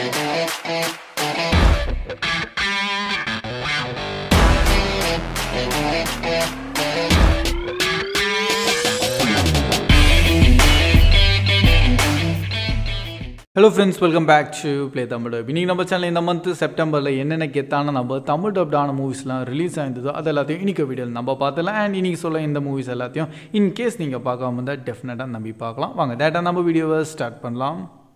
Hello friends welcome back to play Tamil இன்னைக்கு நம்ம channel இந்த மந்த் செப்டம்பரில் என்னென்ன கெத்தான நம்ம தமிழ் டப்டான மூவிஸ்லாம் ரிலீஸ் ஆயிருந்ததோ அது எல்லாத்தையும் இன்னைக்கு வீடியோவில் நம்ம பார்த்துலாம் அண்ட் இன்னைக்கு சொல்ல இந்த மூவிஸ் எல்லாத்தையும் இன் கேஸ் நீங்கள் பார்க்காம இருந்தால் டெஃபினட்டாக நம்பி பார்க்கலாம் வாங்க டேட்டா நம்ம வீடியோவை ஸ்டார்ட் பண்ணலாம்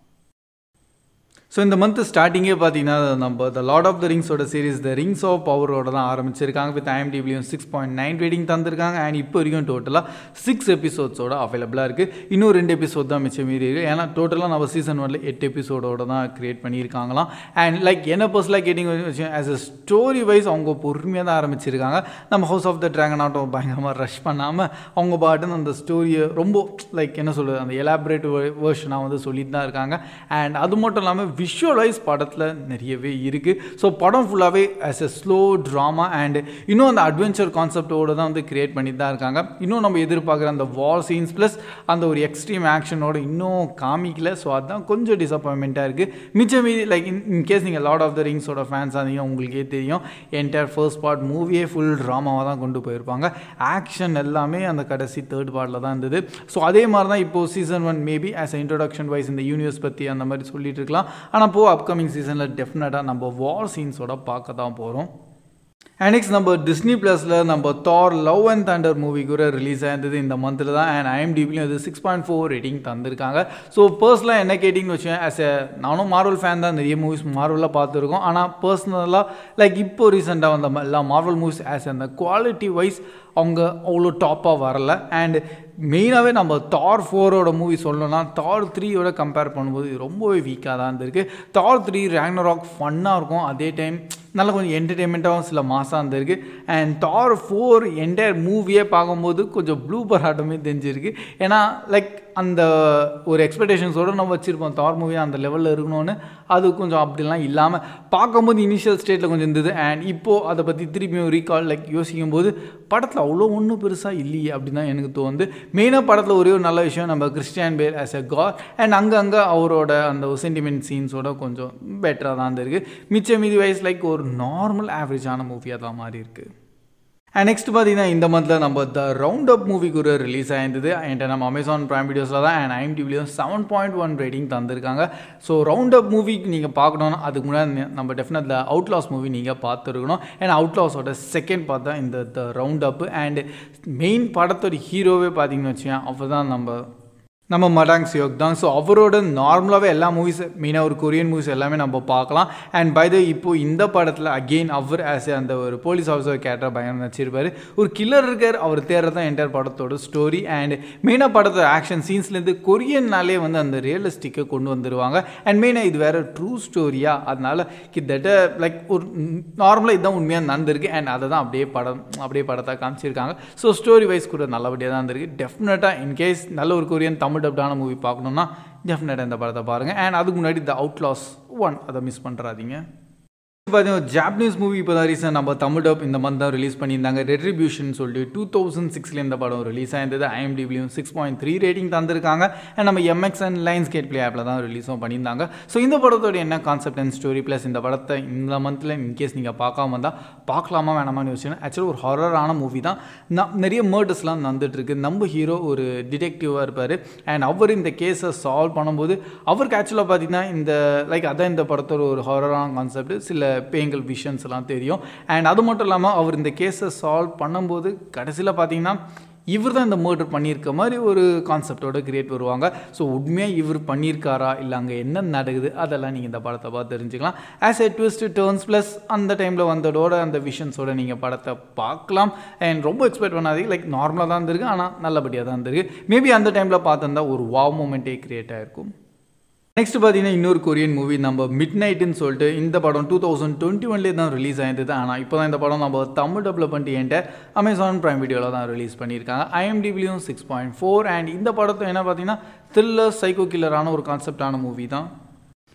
ஸோ இந்த மந்த் ஸ்டார்டிங்கே பார்த்தீங்கன்னா நம்ம த லார்ட் ஆஃப் த ரிங்ஸோட சீரிஸ் த ரிங்ஸ் ஆஃப் பவரோட தான் ஆரம்பிச்சிருக்காங்க வித் ஐஎம்டிபிலையும் சிக்ஸ் பாயிண்ட் நைன் ரேட்டிங் தந்திருக்காங்க அண்ட் இப்போ வரைக்கும் டோட்டலாக சிக்ஸ் எபிசோட்ஸோட அவைலபிளாக இருக்குது இன்னும் ரெண்டு எபிசோட் தான் மிச்சம் மீறி இருக்குது ஏன்னா டோட்டலாக நம்ம சீசன் ஒன்ல எட்டு எபிசோடோட தான் க்ரியேட் பண்ணியிருக்காங்களாம் அண்ட் லைக் என்ன பர்சனலாக கேட்டிங்க ஆஸ் அ ஸ்டோரி வைஸ் அவங்க பொறுமையாக தான் ஆரம்பிச்சிருக்காங்க நம்ம ஹவுஸ் ஆஃப் த ட்ராகன் ஆட்டம் பயங்கரமாக ரஷ் பண்ணாமல் அவங்க பாட்டுன்னு அந்த ஸ்டோரியை ரொம்ப லைக் என்ன சொல்கிறது அந்த எலாபரேட் வேர்ஷனாக வந்து சொல்லிட்டு தான் இருக்காங்க அண்ட் அது மட்டும் இல்லாமல் விஷுவலைஸ் படத்தில் நிறையவே இருக்குது ஸோ படம் ஃபுல்லாகவே as a slow drama and இன்னும் அந்த அட்வென்ச்சர் கான்செப்டோடு தான் வந்து கிரியேட் பண்ணி தான் இருக்காங்க இன்னும் நம்ம எதிர்பார்க்குற அந்த வார் சீன்ஸ் ப்ளஸ் அந்த ஒரு எக்ஸ்ட்ரீம் ஆக்ஷனோட இன்னும் காமிக்கல ஸோ அதுதான் கொஞ்சம் டிசப்பாயின்மெண்ட்டாக இருக்குது மிச்சம் மீதி லைக் இன் கேஸ் நீங்கள் லார்ட் ஆஃப் த ரிங்ஸோட ஃபேன்ஸ் இருந்தீங்க உங்களுக்கே தெரியும் என்டையர் ஃபர்ஸ்ட் பார்ட் மூவியே ஃபுல் ட்ராமாவாக தான் கொண்டு போயிருப்பாங்க ஆக்ஷன் எல்லாமே அந்த கடைசி தேர்ட் பார்ட்டில் தான் இருந்தது ஸோ அதே மாதிரி தான் இப்போது season one maybe as introduction wise இந்த யூனிவர்ஸ் பற்றி அந்த மாதிரி சொல்லிட்டு இருக்கலாம் ஆனால் போ அப்கமிங் சீசனில் டெஃபினட்டாக நம்ம வார் சீன்ஸோட பார்க்க தான் போகிறோம் அண்ட் நெக்ஸ்ட் நம்ம டிஸ்னி ப்ளஸில் நம்ம Thor love and thunder movie கூட ரிலீஸ் ஆயிருந்தது இந்த மந்தில் தான் அண்ட் ஐஎம்டிபிலையும் அது சிக்ஸ் பாயிண்ட் ஃபோர் ரேட்டிங் தந்திருக்காங்க ஸோ பர்சனலாக என்ன கேட்டிங்கன்னு வச்சேன் ஆஸ் எ நானும் மார்வல் ஃபேன் தான் நிறைய மூவிஸ் மார்வலில் பார்த்துருக்கோம் ஆனால் பர்சனலாக லைக் இப்போ ரீசெண்டாக வந்த எல்லா மார்வல் மூவிஸ் ஆஸ் அந்த குவாலிட்டி வைஸ் அவங்க அவ்வளோ டாப்பாக வரல அண்ட் மெயினாகவே நம்ம தார் ஃபோரோட மூவி சொல்லணும்னா தார் த்ரீயோட கம்பேர் பண்ணும்போது இது ரொம்பவே வீக்காக தான் இருந்திருக்கு தார் த்ரீ ரேக்னராக் ஃபன்னாக இருக்கும் அதே டைம் நல்ல கொஞ்சம் என்டர்டெயின்மெண்ட்டாகவும் சில மாதம் இருந்திருக்கு அண்ட் தார் ஃபோர் என்டையர் மூவியே பார்க்கும்போது கொஞ்சம் ப்ளூ பராட்டமே தெரிஞ்சிருக்கு ஏன்னா லைக் அந்த ஒரு எக்ஸ்பெக்டேஷன்ஸோடு நம்ம வச்சுருப்போம் தார் மூவி அந்த லெவலில் இருக்கணும்னு அது கொஞ்சம் அப்படிலாம் இல்லாமல் பார்க்கும்போது இனிஷியல் ஸ்டேட்டில் கொஞ்சம் இருந்தது அண்ட் இப்போது அதை பற்றி திரும்பியும் ரீகால் லைக் யோசிக்கும் போது படத்தில் அவ்வளோ ஒன்றும் பெருசாக இல்லையே அப்படின்னு தான் எனக்கு தோணுது மெயினாக படத்தில் ஒரே ஒரு நல்ல விஷயம் நம்ம கிறிஸ்டியன் பேர் ஆஸ் எ காட் அண்ட் அங்கங்கே அவரோட அந்த சென்டிமெண்ட் சீன்ஸோட கொஞ்சம் பெட்டராக தான் இருந்திருக்கு மிச்சம் மீதி வைஸ் லைக் ஒரு நார்மல் ஆவரேஜான மூவியாக தான் மாதிரி இருக்குது அண்ட் நெக்ஸ்ட் பார்த்தீங்கன்னா இந்த மந்தில் நம்ம த ரவுண்ட் அப் மூவி கூட ரிலீஸ் ஆயிருந்தது அண்ட் நம்ம அமேசான் ப்ரைம் வீடியோஸில் தான் அண்ட் ஐஎம்டிவிலையும் செவன் பாயிண்ட் ஒன் ரேட்டிங் தந்திருக்காங்க ஸோ ரவுண்ட் அப் மூவிக்கு நீங்கள் பார்க்கணுன்னா அதுக்கு முன்னாடி நம்ம டெஃபினட் த அவுட்லாஸ் மூவி நீங்கள் பார்த்துருக்கணும் அண்ட் அவுட்லாஸோட செகண்ட் பார்ட் தான் இந்த the round up and main படத்தோட ஹீரோவே பார்த்தீங்கன்னு வச்சுக்கேன் அப்போ தான் நம்ம நம்ம மடாங் சியோக் தான் ஸோ அவரோட நார்மலாகவே எல்லா மூவிஸ் மெயினாக ஒரு கொரியன் மூவிஸ் எல்லாமே நம்ம பார்க்கலாம் அண்ட் பை த இப்போது இந்த படத்தில் அகெயின் அவர் ஆஸ் அந்த ஒரு போலீஸ் ஆஃபீஸர் கேரக்டர் பயங்கரம் நடிச்சிருப்பார் ஒரு கில்லர் இருக்கார் அவர் தேர்றது தான் என்டையர் படத்தோட ஸ்டோரி அண்ட் மெயினாக படத்தோட ஆக்ஷன் சீன்ஸ்லேருந்து கொரியன்னாலே வந்து அந்த ரியலிஸ்டிக்கை கொண்டு வந்துருவாங்க அண்ட் மெயினாக இது வேறு ட்ரூ ஸ்டோரியா அதனால் கிட்டத்தட்ட லைக் ஒரு நார்மலாக இதுதான் உண்மையாக நடந்திருக்கு அண்ட் அதை தான் அப்படியே படம் அப்படியே படத்தை காமிச்சிருக்காங்க ஸோ ஸ்டோரி வைஸ் கூட நல்லபடியாக தான் இருந்திருக்கு டெஃபினட்டாக இன்கேஸ் நல்ல ஒரு கொரியன் தமிழ் டப்டான மூவி பார்க்கணுன்னா டெஃபினட்டாக இந்த படத்தை பாருங்கள் அண்ட் அதுக்கு முன்னாடி த அவுட்லாஸ் ஒன் அதை மிஸ் பண்ணுறாதீங்க பார்த்தீங்கன்னா ஜாப்பனீஸ் மூவி இப்போ தான் ரீசன் நம்ம தமிழ் டப் இந்த மந்த் தான் ரிலீஸ் பண்ணியிருந்தாங்க ரெட்ரிபியூஷன் சொல்லிட்டு டூ தௌசண்ட் சிக்ஸில் இந்த படம் ரிலீஸ் ஆயிருந்தது ஐஎம்டிபிலையும் சிக்ஸ் பாயிண்ட் த்ரீ ரேட்டிங் தந்திருக்காங்க அண்ட் நம்ம எம்எக்ஸ் அண்ட் லைன்ஸ் கேட் பிளே ஆப்பில் தான் ரிலீஸும் பண்ணியிருந்தாங்க ஸோ இந்த படத்தோட என்ன கான்செப்ட் அண்ட் ஸ்டோரி ப்ளஸ் இந்த படத்தை இந்த மந்தில் இன்கேஸ் நீங்கள் பார்க்காம வந்தால் பார்க்கலாமா வேணாமான்னு யோசிச்சு ஆக்சுவலி ஒரு ஹாரரான மூவி தான் நான் நிறைய மர்டர்ஸ்லாம் நடந்துட்டுருக்கு நம்ம ஹீரோ ஒரு டிடெக்டிவாக இருப்பார் அண்ட் அவர் இந்த கேஸை சால்வ் பண்ணும்போது அவருக்கு ஆக்சுவலாக பார்த்தீங்கன்னா இந்த லைக் அதான் இந்த படத்தோட ஒரு ஹாரரான கான்செப்ட் சில பேங்கல் விஷன்ஸ் எல்லாம் தெரியும் அண்ட் அது மட்டும் இல்லாமல் அவர் இந்த கேஸை சால்வ் பண்ணும்போது கடைசியில் பார்த்தீங்கன்னா இவர் தான் இந்த மர்டர் பண்ணியிருக்க மாதிரி ஒரு கான்செப்டோட கிரியேட் வருவாங்க ஸோ உண்மையாக இவர் பண்ணியிருக்காரா இல்லை அங்கே என்ன நடக்குது அதெல்லாம் நீங்கள் இந்த படத்தை பார்த்து தெரிஞ்சுக்கலாம் as a twist turns plus அந்த டைமில் வந்ததோட அந்த விஷன்ஸோட நீங்கள் படத்தை பார்க்கலாம் அண்ட் ரொம்ப எக்ஸ்பெக்ட் பண்ணாதீங்க லைக் நார்மலாக தான் இருந்திருக்கு ஆனால் நல்லபடியாக தான் இருந்திருக்கு மேபி அந்த டைமில் பார்த்துருந்தா ஒரு வாவ் மூமெண்ட்டே கிரியேட் ஆகிருக்கும் நெக்ஸ்ட் பார்த்தீங்கன்னா இன்னொரு கொரியன் மூவி நம்ம மிட் நைட்டுன்னு சொல்லிட்டு இந்த படம் டூ தௌசண்ட் டுவெண்ட்டி ஒன்லேயே தான் ரிலீஸ் ஆயிருந்தது ஆனால் இப்போ தான் இந்த படம் நம்ம தமிழ் டப்பில் பண்ணிட்டு என்கிட்ட அமேசான் ப்ரைம் வீடியோவில் தான் ரிலீஸ் பண்ணியிருக்காங்க ஐஎம்டிபிலையும் சிக்ஸ் பாயிண்ட் ஃபோர் அண்ட் இந்த படத்தை என்ன பார்த்தீங்கன்னா த்ரில்லர் சைக்கோ கில்லரான ஒரு கான்செப்டான மூவி தான்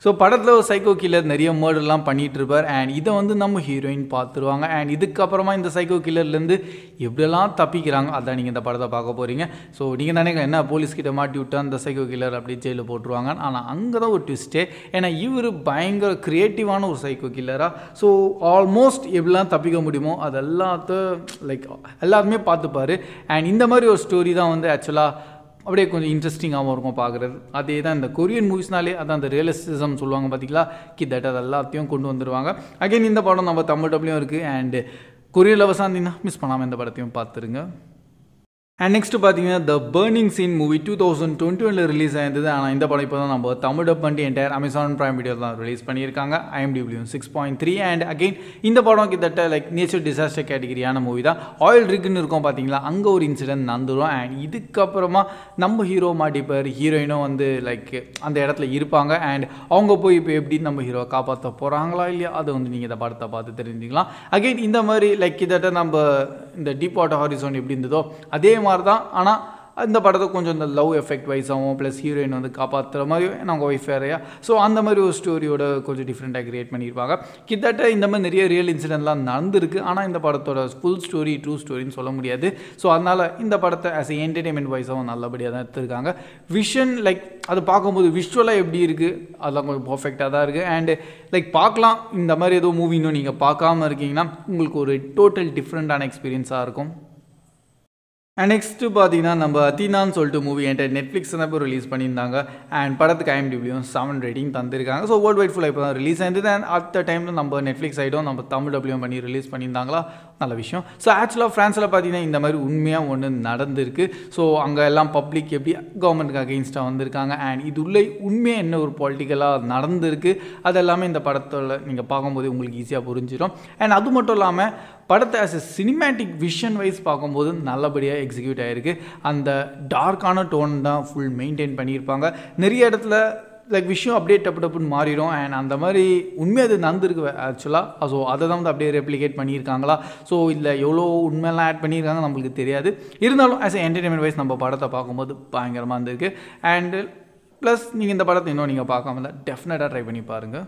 ஸோ படத்தில் ஒரு சைக்கோ கில்லர் நிறைய மர்டர்லாம் பண்ணிகிட்டு இருப்பார் அண்ட் இதை வந்து நம்ம ஹீரோயின் பார்த்துருவாங்க அண்ட் இதுக்கப்புறமா இந்த சைக்கோ கில்லர்லேருந்து எப்படியெல்லாம் தப்பிக்கிறாங்க அதான் நீங்கள் இந்த படத்தை பார்க்க போகிறீங்க ஸோ நீங்கள் நினைக்க என்ன போலீஸ் கிட்ட மாட்டி விட்டு அந்த சைக்கோ கில்லர் அப்படி ஜெயிலில் போட்டுருவாங்க ஆனால் அங்கே தான் ஒரு ட்விஸ்ட்டே ஏன்னா இவர் பயங்கர க்ரியேட்டிவான ஒரு சைக்கோ கில்லராக ஸோ ஆல்மோஸ்ட் எப்படிலாம் தப்பிக்க முடியுமோ அது எல்லாத்தையும் லைக் எல்லாருமே பார்த்துப்பாரு அண்ட் இந்த மாதிரி ஒரு ஸ்டோரி தான் வந்து ஆக்சுவலாக அப்படியே கொஞ்சம் இன்ட்ரெஸ்டிங்காகவும் இருக்கும் பார்க்குறது அதே தான் இந்த கொரியன் மூவிஸ்னாலே அதான் அந்த ரியலிஸ்டிசம் சொல்லுவாங்க பார்த்தீங்களா கிட்டத்தட்ட அது எல்லாத்தையும் கொண்டு வந்துடுவாங்க அகைன் இந்த படம் நம்ம தமிழ் டப்லையும் இருக்குது அண்டு கொரியன் லவர்ஸாக இருந்தீங்கன்னா மிஸ் பண்ணாமல் இந்த படத்தையும் பார்த்துருங்க அண்ட் நெக்ஸ்ட் பார்த்தீங்கன்னா the burning sea movie two thousand twenty ஒனில் ரிலீஸ் ஆயிருந்தது ஆனால் இந்த படம் இப்போ தான் நம்ம தமிழ் டப் பண்ணி என்டையர் அமேசான் ப்ரைம் வீடியோ தான் ரிலீஸ் பண்ணியிருக்காங்க ஐஎம்டிபிள்யூ six point three and again இந்த படம் கிட்டத்தட்ட லைக் நேச்சர் டிசாஸ்டர் கேட்டகிரியான மூவி தான் ஆயில் ரிக்குன்னு இருக்கும் பார்த்தீங்களா அங்கே ஒரு இன்சிடென்ட் நடந்துடும் அண்ட் இதுக்கப்புறமா நம்ம ஹீரோ மாட்டிப்பார் ஹீரோயினும் வந்து லைக் அந்த இடத்துல இருப்பாங்க அண்ட் அவங்க போய் இப்போ எப்படி நம்ம ஹீரோவை காப்பாற்ற போகிறாங்களா இல்லையா அதை வந்து நீங்கள் இந்த படத்தை பார்த்து தெரிஞ்சுக்கலாம் அகெயின் இந்த மாதிரி லைக் கிட்டத்தட்ட நம்ம இந்த டீப் வாட்டர் ஹாரிசோன் எப்படி இருந்ததோ அதே மாதிரி தான் ஆனால் இந்த படத்தை கொஞ்சம் இந்த லவ் எஃபெக்ட் வைஸாகவும் ப்ளஸ் ஹீரோயின் வந்து காப்பாற்றுற மாதிரி நாங்கள் ஒய்ஃப் வேறையா ஸோ அந்த மாதிரி ஒரு ஸ்டோரியோட கொஞ்சம் டிஃப்ரெண்ட்டாக கிரியேட் பண்ணியிருப்பாங்க கிட்டத்தட்ட இந்த மாதிரி நிறைய ரியல் இன்சிடென்ட்லாம் நடந்திருக்கு ஆனால் இந்த படத்தோட ஃபுல் ஸ்டோரி ட்ரூ ஸ்டோரின்னு சொல்ல முடியாது ஸோ அதனால் இந்த படத்தை ஆஸ் எ என்டர்டெயின்மெண்ட் வைஸாகவும் நல்லபடியாக தான் எடுத்திருக்காங்க விஷன் லைக் அது பார்க்கும்போது விஷுவலாக எப்படி இருக்குது அதெல்லாம் கொஞ்சம் பர்ஃபெக்டாக தான் இருக்குது அண்டு லைக் பார்க்கலாம் இந்த மாதிரி ஏதோ மூவி இன்னும் நீங்கள் பார்க்காம இருக்கீங்கன்னா உங்களுக்கு ஒரு டோட்டல் டிஃப்ரெண்ட்டான எக்ஸ்பீரியன்ஸாக இருக்கும் அண்ட் நெக்ஸ்ட்டு பார்த்தீங்கன்னா நம்ம அத்தினான்னு சொல்லிட்டு மூவி என்கிட்ட நெட்ஃப்ளிக்ஸ் தான் இப்போ ரிலீஸ் பண்ணியிருந்தாங்க அண்ட் படத்துக்கு ஐஎம்டிபியும் செவன் ரேட்டிங் தந்திருக்காங்க ஸோ வேர்ல்டு வைட் ஃபுல்லாக இப்போ தான் ரிலீஸ் ஆயிருந்தது அண்ட் அட் டைமில் நம்ம நெட்ஃப்ளிக்ஸ் சைடும் நம்ம தமிழ் டபிள்யூம் பண்ணி ரிலீஸ் பண்ணியிருந்தாங்களா நல்ல விஷயம் ஸோ ஆக்சுவலாக ஃப்ரான்ஸில் பார்த்தீங்கன்னா இந்த மாதிரி உண்மையாக ஒன்று நடந்திருக்கு ஸோ அங்கே எல்லாம் பப்ளிக் எப்படி கவர்மெண்ட்டுக்கு அகெயின்ஸ்டாக வந்திருக்காங்க அண்ட் இது உள்ளே உண்மையாக என்ன ஒரு பொலிட்டிக்கலாக நடந்திருக்கு அது எல்லாமே இந்த படத்தில் நீங்கள் பார்க்கும்போது உங்களுக்கு ஈஸியாக புரிஞ்சிடும் அண்ட் அது மட்டும் இல்லாமல் படத்தை as a cinematic vision wise பார்க்கும்போது நல்லபடியாக எக்ஸிக்யூட் ஆகிருக்கு அந்த டார்க்கான டோன் தான் ஃபுல் மெயின்டைன் பண்ணியிருப்பாங்க நிறைய இடத்துல லைக் விஷயம் அப்படியே டப்பு டப்புன்னு மாறிடும் அண்ட் அந்த மாதிரி உண்மையாக அது நடந்திருக்கு ஆக்சுவலாக ஸோ அதை தான் வந்து அப்படியே ரெப்ளிகேட் பண்ணியிருக்காங்களா ஸோ இதில் எவ்வளோ உண்மையெல்லாம் ஆட் பண்ணியிருக்காங்க நம்மளுக்கு தெரியாது இருந்தாலும் ஆஸ் எ என்டர்டைன்மெண்ட் வைஸ் நம்ம படத்தை பார்க்கும்போது பயங்கரமாக இருந்திருக்கு அண்டு ப்ளஸ் நீங்கள் இந்த படத்தை இன்னும் நீங்கள் பார்க்காம தான் டெஃபினட்டாக ட்ரை பண்ணி பாருங்கள்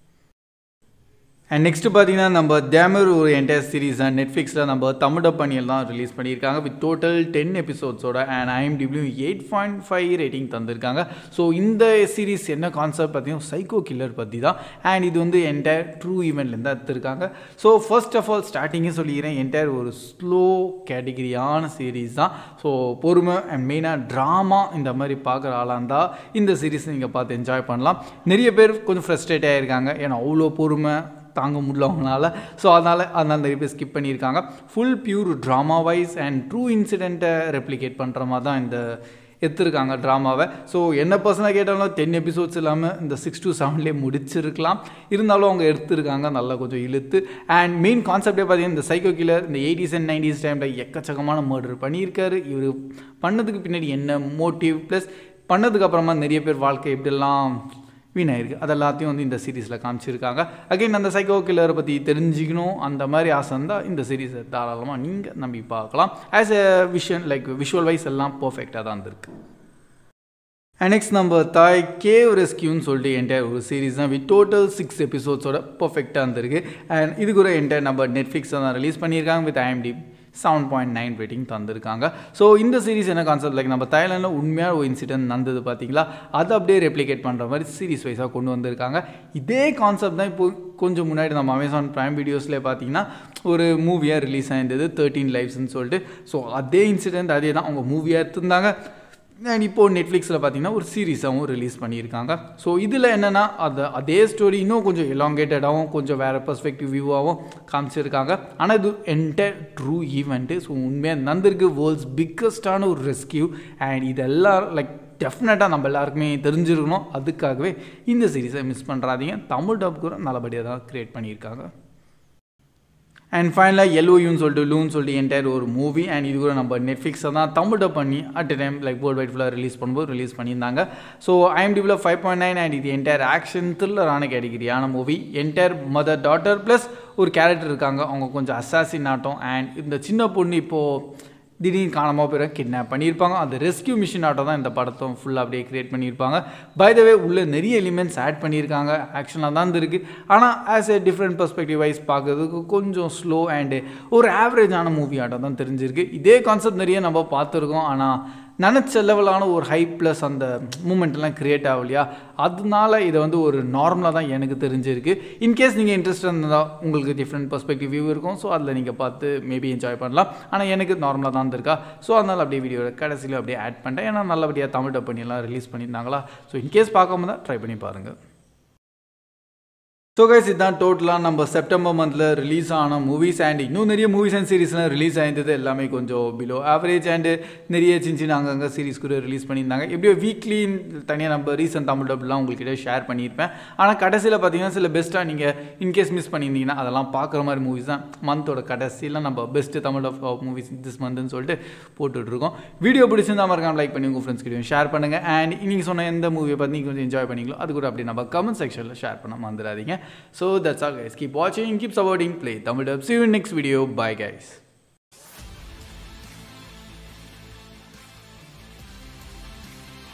அண்ட் நெக்ஸ்ட் பார்த்தீங்கன்னா நம்ம டேமர் ஒரு என்டையர் சீரீஸ் தான் நெட்ஃப்ளிக்ஸில் நம்ம தமிழ் பண்ணியில் தான் ரிலீஸ் பண்ணியிருக்காங்க வித் டோட்டல் டென் எபிசோட்ஸோட அண்ட் ஐஎம்டிபிள்யூ எயிட் பாயிண்ட் ஃபைவ் ரேட்டிங் தந்திருக்காங்க ஸோ இந்த சீரீஸ் என்ன கான்செப்ட் பார்த்தீங்கன்னா சைக்கோ கில்லர் பற்றி தான் அண்ட் இது வந்து என்டையர் ட்ரூ ஈவெண்ட்லேருந்து எடுத்திருக்காங்க ஸோ ஃபர்ஸ்ட் ஆஃப் ஆல் ஸ்டார்டிங்கே சொல்லிக்கிறேன் என்டையர் ஒரு ஸ்லோ கேட்டகிரியான சீரீஸ் தான் ஸோ பொறுமை அண்ட் மெயினாக ட்ராமா இந்த மாதிரி பார்க்குற ஆளாக இருந்தால் இந்த சீரீஸ் நீங்கள் பார்த்து என்ஜாய் பண்ணலாம் நிறைய பேர் கொஞ்சம் ஃப்ரெஸ்ட்ரேட் ஆகிருக்காங்க ஏன்னா அவ்வளோ பொறுமை தாங்க முடியல அவங்களால ஸோ அதனால் அதனால் நிறைய பேர் ஸ்கிப் பண்ணியிருக்காங்க full pure drama wise and true இன்சிடெண்ட்டை ரெப்ளிகேட் பண்ணுற மாதிரி தான் இந்த எடுத்திருக்காங்க ட்ராமாவை ஸோ என்ன பர்சனாக கேட்டாலும் டென் எபிசோட்ஸ் இல்லாமல் இந்த சிக்ஸ் டு செவன்லேயே முடிச்சிருக்கலாம் இருந்தாலும் அவங்க எடுத்திருக்காங்க நல்லா கொஞ்சம் இழுத்து அண்ட் மெயின் கான்செப்டே பார்த்தீங்கன்னா இந்த சைக்கோ கில்லர் இந்த எயிட்டிஸ் அண்ட் நைன்டிஸ் டைமில் எக்கச்சக்கமான மர்டர் பண்ணியிருக்காரு இவர் பண்ணதுக்கு பின்னாடி என்ன மோட்டிவ் ப்ளஸ் பண்ணதுக்கு அப்புறமா நிறைய பேர் வாழ்க்கை எப்படிலாம் வீணாயிருக்கு அது எல்லாத்தையும் வந்து இந்த சீரீஸில் காமிச்சிருக்காங்க அகைன் அந்த சைக்கோ கில்லரை பற்றி தெரிஞ்சுக்கணும் அந்த மாதிரி ஆசை இருந்தால் இந்த சீரீஸை தாராளமாக நீங்கள் நம்பி பார்க்கலாம் as a vision like visual wise எல்லாம் பர்ஃபெக்டாக தான் இருந்திருக்கு நெக்ஸ்ட் நம்ம தாய் கேவ் ரெஸ்கியூன்னு சொல்லிட்டு என்டையர் ஒரு சீரீஸ் தான் வித் டோட்டல் சிக்ஸ் எபிசோட்ஸோட பர்ஃபெக்டாக இருந்திருக்கு அண்ட் இதுக்கு ஒரு என்டையர் நம்ம நெட்ஃப்ளிக்ஸை தான் ரிலீஸ் பண்ணியிருக்காங்க with IMD seven point nine rating தந்திருக்காங்க ஸோ இந்த சீரிஸ் என்ன கான்செப்ட் லைக் நம்ம தாய்லாண்டில் உண்மையான ஒரு இன்சிடென்ட் நடந்தது பார்த்தீங்களா அதை அப்படியே ரெப்ளிகேட் பண்ணுற மாதிரி சீரிஸ் வைஸாக கொண்டு வந்திருக்காங்க இதே கான்செப்ட் தான் இப்போ கொஞ்சம் முன்னாடி நம்ம அமேசான் ப்ரைம் வீடியோஸ்லேயே பார்த்தீங்கன்னா ஒரு மூவியாக ரிலீஸ் ஆயிருந்தது தேர்ட்டீன் லைஃப்ஸ்னு சொல்லிட்டு ஸோ அதே இன்சிடென்ட் அதே தான் அவங்க மூவியாக எடுத்திருந்தாங்க அண்ட் இப்போது நெட்ஃப்ளிக்ஸில் பார்த்தீங்கன்னா ஒரு சீரீஸாகவும் ரிலீஸ் பண்ணியிருக்காங்க ஸோ இதில் என்னென்னா அது அதே ஸ்டோரி இன்னும் கொஞ்சம் எலாங்கேட்டடாகவும் கொஞ்சம் வேறு பர்ஸ்பெக்டிவ் வியூவாகவும் காமிச்சிருக்காங்க ஆனால் இது என்டையர் ட்ரூ ஈவெண்ட்டு ஸோ உண்மையாக நடந்திருக்கு வேர்ல்ட்ஸ் பிக்கஸ்டான ஒரு ரெஸ்கியூ அண்ட் இதெல்லாம் லைக் டெஃபினட்டாக நம்ம எல்லாருக்குமே தெரிஞ்சிருக்கணும் அதுக்காகவே இந்த சீரீஸை மிஸ் பண்ணுறாதீங்க தமிழ் டப் கூட நல்லபடியாக தான் க்ரியேட் பண்ணியிருக்காங்க அண்ட் ஃபைனலாக எல்ஓயூன்னு சொல்லிட்டு லூன்னு சொல்லிட்டு என்டையர் ஒரு மூவி அண்ட் இது கூட நம்ம நெட்ஃப்ளிக்ஸை தான் தமிழ் டப் பண்ணி at a time like world wide ஃபுல்லாக ரிலீஸ் பண்ணும்போது ரிலீஸ் பண்ணியிருந்தாங்க ஸோ ஐஎம்டிபியில் ஃபைவ் பாயிண்ட் நைன் அண்ட் இது என்டையர் ஆக்ஷன் த்ரில்லரான கேட்டகிரியான movie entire mother daughter plus ஒரு கேரக்டர் இருக்காங்க அவங்க கொஞ்சம் அசாசின் ஆட்டம் அண்ட் இந்த சின்ன பொண்ணு இப்போது திடீர்னு காணாமல் போயிடும் கிட்னாப் பண்ணியிருப்பாங்க அந்த ரெஸ்கியூ மிஷின் ஆட்டம் தான் இந்த படத்தை ஃபுல்லாக அப்படியே கிரியேட் பண்ணியிருப்பாங்க பை த வே உள்ளே நிறைய எலிமெண்ட்ஸ் ஆட் பண்ணியிருக்காங்க ஆக்ஷனாக தான் இருக்குது ஆனால் as a different perspective wise பார்க்கறதுக்கு கொஞ்சம் ஸ்லோ அண்டு ஒரு ஆவரேஜான மூவி ஆட்டம் தான் தெரிஞ்சிருக்கு இதே கான்செப்ட் நிறைய நம்ம பார்த்துருக்கோம் ஆனால் நினச்ச லெவலான ஒரு ஹை ப்ளஸ் அந்த மூமெண்ட்லாம் க்ரியேட் ஆகலையா அதனால இதை வந்து ஒரு நார்மலாக தான் எனக்கு தெரிஞ்சிருக்கு இன்கேஸ் நீங்கள் இன்ட்ரெஸ்ட் இருந்தால் உங்களுக்கு டிஃப்ரெண்ட் பர்ஸ்பெக்டிவ் வியூ இருக்கும் ஸோ அதில் நீங்கள் பார்த்து மேபி என்ஜாய் பண்ணலாம் ஆனால் எனக்கு நார்மலாக தான் இருக்கா ஸோ அதனால் அப்படியே வீடியோ கடைசியில் அப்படியே ஆட் பண்ணிட்டேன் ஏன்னா நல்லபடியாக தமிழ் டப் பண்ணியெல்லாம் ரிலீஸ் பண்ணியிருந்தாங்களா ஸோ இன்கேஸ் பார்க்காம தான் ட்ரை பண்ணி பாருங்கள் ஸோ கைஸ் இதுதான் டோட்டலாக நம்ம செப்டம்பர் மந்தில் ரிலீஸ் ஆன மூவிஸ் அண்ட் இன்னும் நிறைய மூவிஸ் அண்ட் சீரிஸ்லாம் ரிலீஸ் ஆயிருந்தது எல்லாமே கொஞ்சம் பிலோ ஆவரேஜ் அண்டு நிறைய சின்ன சின்ன அங்கங்கே சீரிஸ் கூட ரிலீஸ் பண்ணியிருந்தாங்க எப்படியோ வீக்லி தனியாக நம்ம ரீசன்ட் தமிழ் டப்லாம் உங்கள்கிட்ட ஷேர் பண்ணியிருப்பேன் ஆனால் கடைசியில் பார்த்தீங்கன்னா சில பெஸ்ட்டாக நீங்கள் இன்கேஸ் மிஸ் பண்ணியிருந்தீங்கன்னா அதெல்லாம் பார்க்குற மாதிரி மூவிஸ் தான் மந்தோட கடைசியில் நம்ம best Tamil dub movies this மந்த்னு சொல்லிட்டு போட்டுட்ருக்கோம் வீடியோ பிடிச்சிருந்தா மறக்காம லைக் பண்ணி உங்கள் ஃப்ரெண்ட்ஸ் கிட்டையும் ஷேர் பண்ணுங்கள் அண்ட் நீங்கள் சொன்ன எந்த மூவியை பற்றி நீங்கள் கொஞ்சம் என்ஜாய் பண்ணிங்களோ அது கூட அப்படி நம்ம கமெண்ட் செக்ஷனில் ஷேர் பண்ண மறந்துடாதீங்க So that's all guys. Keep watching, keep supporting, play Tamil Dub. See you in next video. Bye guys.